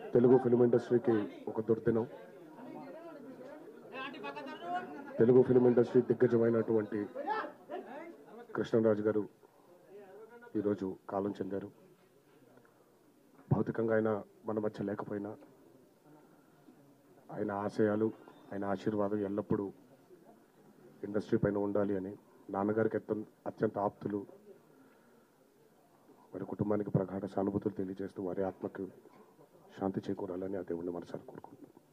Telugu film ఇండస్ట్రీకి ఒక దుర్దినం తెలుగు ఫిలిం ఇండస్ట్రీ దిగ్గజమైనటువంటి కృష్ణరాజు గారు ఈరోజు కాలం చెందారు భౌతికంగా ఆయన మన మధ్య లేకపోయినా ఆయన ఆశయాలు ఆయన ఆశీర్వాదం ఎల్లప్పుడూ ఇండస్ట్రీ పైన ఉండాలి అని నాన్నగారికి అత్యంత అత్యంత ఆప్తులు వారి కుటుంబానికి ప్రగాఢ సానుభూతులు తెలియజేస్తూ వారి ఆత్మకు శాంతి చేకూరాలని ఆ దేవుణ్ణి మనసారి కోరుకుంటున్నాను